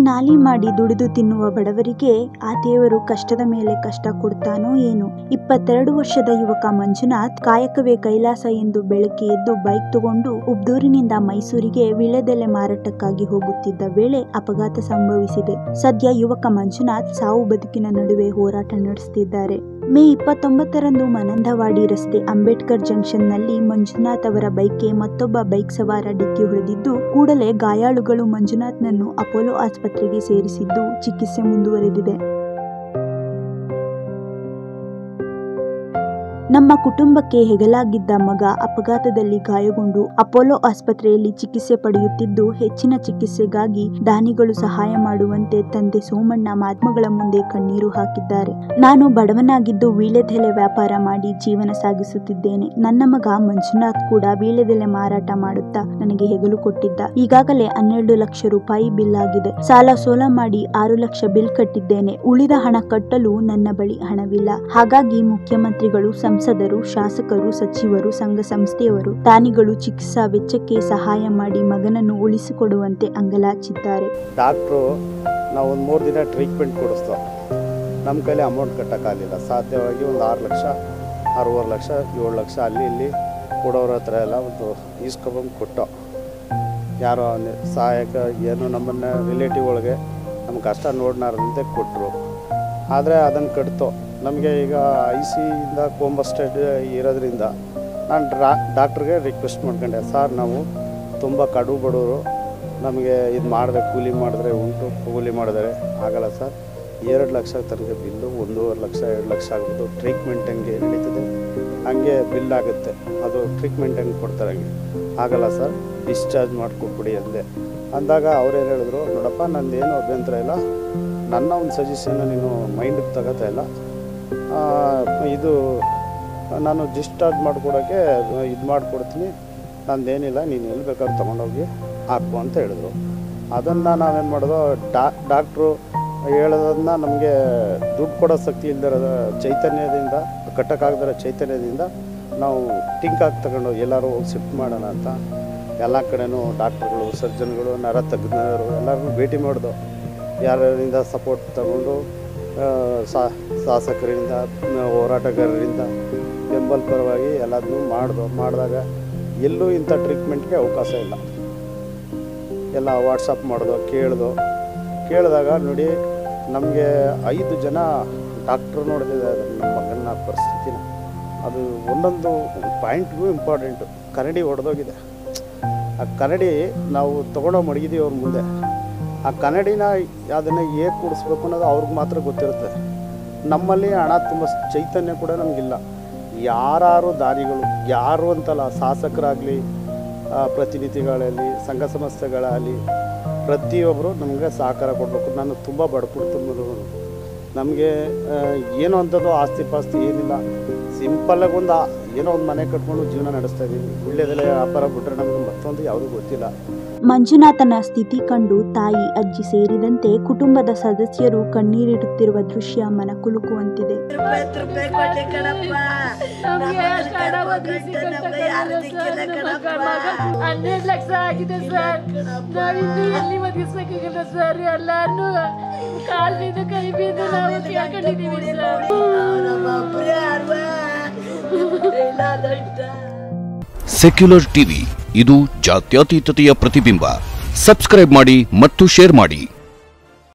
ನಾಲಿ ಮಾಡಿ ದುಡಿದು ತಿನ್ನುವ ಬಡವರಿಗೆ ಆ ದೇವರು ಕಷ್ಟದ ಮೇಲೆ ಕಷ್ಟ ಕೊಡ್ತಾನೋ ಏನು ಇಪ್ಪತ್ತೆರಡು ವರ್ಷದ ಯುವಕ ಮಂಜುನಾಥ್ ಕಾಯಕವೇ ಕೈಲಾಸ ಎಂದು ಬೆಳಗ್ಗೆ ಎದ್ದು ಬೈಕ್ ತಗೊಂಡು ಉಬ್ದೂರಿನಿಂದ ಮೈಸೂರಿಗೆ ವಿಳೆದೆಲೆ ಮಾರಾಟಕ್ಕಾಗಿ ಹೋಗುತ್ತಿದ್ದ ವೇಳೆ ಅಪಘಾತ ಸಂಭವಿಸಿದೆ ಸದ್ಯ ಯುವಕ ಮಂಜುನಾಥ್ ಸಾವು ಬದುಕಿನ ನಡುವೆ ಹೋರಾಟ ನಡೆಸುತ್ತಿದ್ದಾರೆ ಮೇ ಇಪ್ಪತ್ತೊಂಬತ್ತರಂದು ಮನಂದವಾಡಿ ರಸ್ತೆ ಅಂಬೇಡ್ಕರ್ ಜಂಕ್ಷನ್ನಲ್ಲಿ ಮಂಜುನಾಥ್ ಅವರ ಬೈಕ್ಗೆ ಮತ್ತೊಬ್ಬ ಬೈಕ್ ಸವಾರ ಡಿಕ್ಕಿ ಹೊಡೆದಿದ್ದು ಕೂಡಲೇ ಗಾಯಾಳುಗಳು ಮಂಜುನಾಥ್ನನ್ನು ಅಪೋಲೋ ಆಸ್ಪತ್ರೆಗೆ ಸೇರಿಸಿದ್ದು ಚಿಕಿತ್ಸೆ ಮುಂದುವರೆದಿದೆ ನಮ್ಮ ಕುಟುಂಬಕ್ಕೆ ಹೆಗಲಾಗಿದ್ದ ಮಗ ಅಪಘಾತದಲ್ಲಿ ಗಾಯಗೊಂಡು ಅಪೋಲೋ ಆಸ್ಪತ್ರೆಯಲ್ಲಿ ಚಿಕಿತ್ಸೆ ಪಡೆಯುತ್ತಿದ್ದು ಹೆಚ್ಚಿನ ಚಿಕಿತ್ಸೆಗಾಗಿ ದಾನಿಗಳು ಸಹಾಯ ಮಾಡುವಂತೆ ತಂದೆ ಸೋಮಣ್ಣ ಮಾಧ್ಯಮಗಳ ಮುಂದೆ ಕಣ್ಣೀರು ಹಾಕಿದ್ದಾರೆ ನಾನು ಬಡವನಾಗಿದ್ದು ವೀಳ್ಯದೆಲೆ ವ್ಯಾಪಾರ ಮಾಡಿ ಜೀವನ ಸಾಗಿಸುತ್ತಿದ್ದೇನೆ ನನ್ನ ಮಗ ಮಂಜುನಾಥ್ ಕೂಡ ವೀಳ್ಯದೆಲೆ ಮಾರಾಟ ಮಾಡುತ್ತಾ ನನಗೆ ಹೆಗಲು ಕೊಟ್ಟಿದ್ದ ಈಗಾಗಲೇ ಹನ್ನೆರಡು ಲಕ್ಷ ರೂಪಾಯಿ ಬಿಲ್ ಆಗಿದೆ ಸಾಲ ಸೋಲ ಮಾಡಿ ಆರು ಲಕ್ಷ ಬಿಲ್ ಕಟ್ಟಿದ್ದೇನೆ ಉಳಿದ ಹಣ ಕಟ್ಟಲು ನನ್ನ ಬಳಿ ಹಣವಿಲ್ಲ ಹಾಗಾಗಿ ಮುಖ್ಯಮಂತ್ರಿಗಳು ಸಂಸದರು ಶಾಸಕರು ಸಚಿವರು ಸಂಘ ಸಂಸ್ಥೆಯವರು ದಾನಿಗಳು ಚಿಕಿತ್ಸಾ ವೆಚ್ಚಕ್ಕೆ ಸಹಾಯ ಮಾಡಿ ಮಗನನ್ನು ಉಳಿಸಿಕೊಡುವಂತೆ ಅಂಗಲಾಚಿದ್ದಾರೆ ಡಾಕ್ಟ್ರು ನಾವು ಒಂದು ಮೂರು ದಿನ ಟ್ರೀಟ್ಮೆಂಟ್ ಕೊಡಿಸ್ತೋ ನಮ್ಮ ಕೈಲಿ ಅಮೌಂಟ್ ಕಟ್ಟೋಕ್ಕಾಗಲಿಲ್ಲ ಸಾಧ್ಯವಾಗಿ ಒಂದು ಆರು ಲಕ್ಷ ಆರೂವರೆ ಲಕ್ಷ ಏಳು ಲಕ್ಷ ಅಲ್ಲಿ ಇಲ್ಲಿ ಕೊಡೋರ ಹತ್ರ ಎಲ್ಲ ಒಂದು ಈಸ್ಕೊಬಂದು ಕೊಟ್ಟೋ ಯಾರೋ ಒಂದು ಸಹಾಯಕ ಏನು ನಮ್ಮನ್ನು ರಿಲೇಟಿವ್ ಒಳಗೆ ನಮ್ಮ ಕಷ್ಟ ನೋಡ್ನಾರದಂತೆ ಕೊಟ್ಟರು ಆದರೆ ಅದನ್ನು ಕಟ್ತೋ ನಮಗೆ ಈಗ ಐ ಸಿಯಿಂದ ಕೋಂಬಸ್ಟೆಡ್ ಇರೋದ್ರಿಂದ ನಾನು ಡ್ರಾ ಡಾಕ್ಟ್ರಿಗೆ ರಿಕ್ವೆಸ್ಟ್ ಮಾಡ್ಕೊಂಡೆ ಸರ್ ನಾವು ತುಂಬ ಕಡು ಬಡವರು ನಮಗೆ ಇದು ಮಾಡಿದ್ರೆ ಕೂಲಿ ಮಾಡಿದ್ರೆ ಉಂಟು ಕೂಲಿ ಮಾಡಿದ್ರೆ ಆಗಲ್ಲ ಸರ್ ಎರಡು ಲಕ್ಷ ತನಕ ಬಿಲ್ಲು ಒಂದೂವರೆ ಲಕ್ಷ ಎರಡು ಲಕ್ಷ ಆಗ್ಬೋದು ಟ್ರೀಟ್ಮೆಂಟ್ ಹೆಂಗೆ ನಡೀತದೆ ಹಂಗೆ ಬಿಲ್ ಆಗುತ್ತೆ ಅದು ಟ್ರೀಟ್ಮೆಂಟ್ ಹೆಂಗೆ ಕೊಡ್ತಾರೆ ಹಂಗೆ ಆಗಲ್ಲ ಸರ್ ಡಿಸ್ಚಾರ್ಜ್ ಮಾಡಿಕೊಟ್ಬಿಡಿ ಅಂದೆ ಅಂದಾಗ ಅವ್ರೇನು ಹೇಳಿದ್ರು ನೋಡಪ್ಪ ನಂದೇನು ಅಭ್ಯಂತರ ಇಲ್ಲ ನನ್ನ ಒಂದು ಸಜೆಷನ್ನ ನೀನು ಮೈಂಡಿಗೆ ತಗೋತಾ ಇಲ್ಲ ಆ, ಇದು ನಾನು ಡಿಸ್ಚಾರ್ಜ್ ಮಾಡಿಕೊಡೋಕ್ಕೆ ಇದು ಮಾಡಿಕೊಡ್ತೀನಿ ನಂದೇನಿಲ್ಲ ನೀನು ಎಲ್ಲಿ ಬೇಕಾದ್ರೂ ತೊಗೊಂಡೋಗಿ ಹಾಕು ಅಂತ ಹೇಳಿದ್ರು ಅದನ್ನು ನಾವೇನು ಮಾಡೋದು ಡಾ ಡಾಕ್ಟ್ರು ಹೇಳೋದನ್ನ ನಮಗೆ ದುಡ್ಡು ಕೊಡೋ ಶಕ್ತಿ ಇಲ್ದಿರೋದ ಚೈತನ್ಯದಿಂದ ಕಟ್ಟಕ್ಕಾಗದಿರೋ ಚೈತನ್ಯದಿಂದ ನಾವು ಟಿಂಕ್ ಹಾಕಿ ತಗೊಂಡು ಎಲ್ಲರೂ ಹೋಗಿ ಶಿಫ್ಟ್ ಮಾಡೋಣ ಅಂತ ಎಲ್ಲ ಕಡೆನೂ ಡಾಕ್ಟ್ರುಗಳು ಸರ್ಜನ್ಗಳು ನರ ತಜ್ಞರು ಎಲ್ಲರನ್ನೂ ಭೇಟಿ ಮಾಡಿದೋ ಯಾರಿಂದ ಸಪೋರ್ಟ್ ತಗೊಂಡು ಆ, ಸಾ- ಶಾಸಕರಿಂದ ಆ, ಹೋರಾಟಗಾರರಿಂದ ಬೆಂಬಲ ಪರವಾಗಿ ಎಲ್ಲದನ್ನೂ ಮಾಡ್ದು ಮಾಡಿದಾಗ ಎಲ್ಲೂ ಇಂಥ ಟ್ರೀಟ್ಮೆಂಟ್ಗೆ ಅವಕಾಶ ಇಲ್ಲ ಎಲ್ಲ ವಾಟ್ಸಪ್ ಮಾಡ್ದೋ ಕೇಳ್ದೋ ಕೇಳಿದಾಗ ನೋಡಿ ನಮಗೆ ಐದು ಜನ ಡಾಕ್ಟ್ರು ನೋಡ್ತಿದ್ದಾರೆ ನಮ್ಮ ಮಗನ ಪರಿಸ್ಥಿತಿನ ಅದು ಒಂದೊಂದು ಪಾಯಿಂಟ್ಗೂ ಇಂಪಾರ್ಟೆಂಟು ಕನ್ನಡಿ ಹೊಡೆದೋಗಿದೆ ಆ ಕನ್ನಡಿ ನಾವು ತೊಗೊಂಡೋ ಮಡಗಿದ್ದೀವಿ ಅವ್ರ ಮುಂದೆ ಆ ಕನ್ನಡಿನ ಅದನ್ನು ಹೇಗೆ ಕೂಡಿಸ್ಬೇಕು ಅನ್ನೋದು ಅವ್ರಿಗೆ ಮಾತ್ರ ಗೊತ್ತಿರುತ್ತೆ ನಮ್ಮಲ್ಲಿ ಹಣ ತುಂಬ ಚೈತನ್ಯ ಕೂಡ ನಮಗಿಲ್ಲ ಯಾರು ದಾನಿಗಳು ಯಾರು ಅಂತಲ್ಲ ಶಾಸಕರಾಗಲಿ ಪ್ರತಿನಿಧಿಗಳಲ್ಲಿ ಸಂಘ ಸಂಸ್ಥೆಗಳಾಗಲಿ ಪ್ರತಿಯೊಬ್ಬರು ನಮಗೆ ಸಹಕಾರ ಕೊಡಬೇಕು ನಾನು ತುಂಬ ಬಡ ಕುಟುಂಬದವರು ನಮಗೆ ಏನೋ ಅಂಥದ್ದು ಆಸ್ತಿ ಪಾಸ್ತಿ ಏನಿಲ್ಲ ಸಿಂಪಲ್ಲಾಗಿ ಒಂದು ಆ- ಏನೋ ಒಂದು ಮನೆ ಕಟ್ಕೊಂಡು ಜೀವನ ನಡೆಸ್ತಾ ಇದ್ದೀವಿ ಒಳ್ಳೆಯದೆಲ್ಲ ವ್ಯಾಪಾರ ಬಿಟ್ಟರೆ ನಮಗೆ ಮತ್ತೊಂದು ಯಾವುದೂ ಗೊತ್ತಿಲ್ಲ ಮಂಜುನಾಥನ ಸ್ಥಿತಿ ಕಂಡು ತಾಯಿ ಅಜ್ಜಿ ಸೇರಿದಂತೆ ಕುಟುಂಬದ ಸದಸ್ಯರು ಕಣ್ಣೀರಿಡುತ್ತಿರುವ ದೃಶ್ಯ ಮನಕುಲುಕುವಂತಿದೆ ಹತ್ತು ರೂಪಾಯಿ ಕೊಟ್ಟೆ ಕಣಪ್ಪ ನಮ್ಗೆ ಎಷ್ಟು ಹಣ ಒದಗಿಸಿ ಹನ್ನೆರಡು ಲಕ್ಷ ಆಗಿದೆ ಸರ್ ನಾವಿನ್ನು ಎಲ್ಲಿ ಒದಗಿಸ್ಬೇಕಾಗಿಲ್ಲ ಸರ್ ಎಲ್ಲಾರು ಕಾಲ್ ಬಿದ್ದು ಕೈ ಬಿದ್ದು ನಾವು ಕೇಳ್ಕೊಂಡಿದೀವಿ ಸರ್ ಒಬ್ಬರೇ ಅಲ್ವಾ ಇಲ್ಲ ಸೆಕ್ಯುಲರ್ ಟಿವಿ ಇದು ಜಾತ್ಯತೀತತೆಯ ಪ್ರತಿಬಿಂಬ ಸಬ್ಸ್ಕ್ರೈಬ್ ಮಾಡಿ ಮತ್ತು ಶೇರ್ ಮಾಡಿ